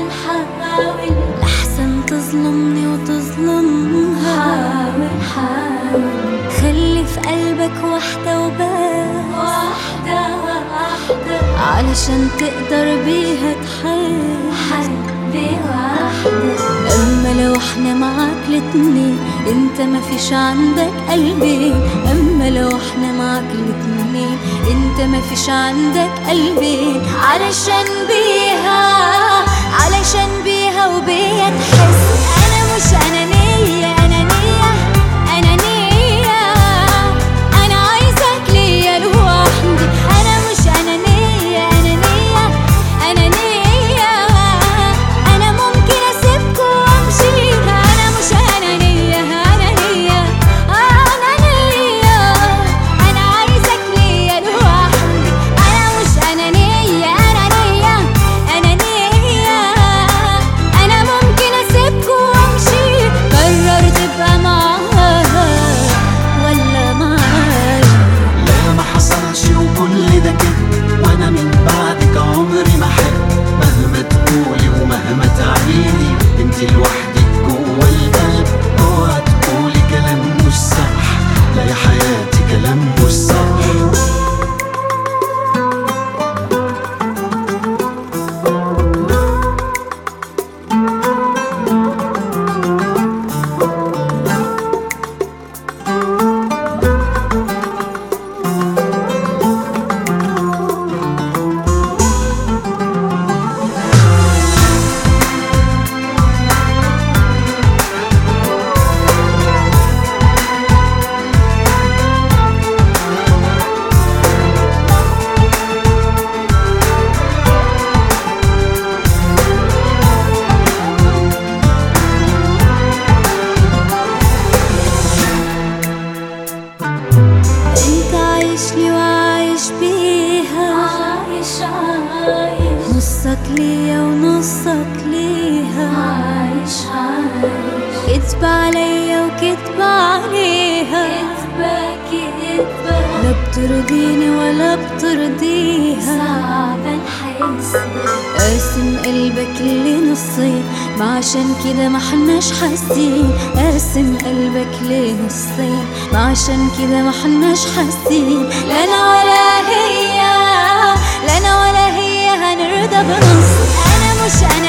حاول لحسن تظلمني وتظلمها حاول حاول خلي في قلبك واحدة وبس واحدة واحدة علشان تقدر بيها تحس حبي واحدة اما لو احنا معاك الاتنين انت ما فيش عندك قلبين اما لو احنا معاك الاتنين انت ما فيش عندك قلبين علشان بيها علشان بيها وبيها تحس انا مش انانية انانية انانية انا عايزك ليا لوحدي انا مش انانية انانية انانية انا ممكن اسيبكوا وامشي انا مش انانية انانية انانية انا عايزك ليا لوحدي انا مش انانية انانية انانية انا ممكن اسيبكوا وامشي قرر تبقى معاها ولا معايا لا ما حصلش وكل ده كده وانا من بعدك عمري ما احب مهما تقولي ومهما تعيدي انت لوحدك جوه القلب اوعى تقولي كلام مش صح لا يا حياتي كلام مش صح انت عايش لي وعايش بيها عايش عايش نصك ليا ونصك ليها عايش عايش كدب عليا وكدب عليها كدبة كدبة لا بترضيني ولا بترضيها صعب الحسبة قاسم قلبك لنصين ما عشان كده ما حناش حاسين قاسم قلبك لنصين ما عشان كده ما حناش حاسين لا انا ولا هي لا انا ولا هي هنرضى بنص انا مش انا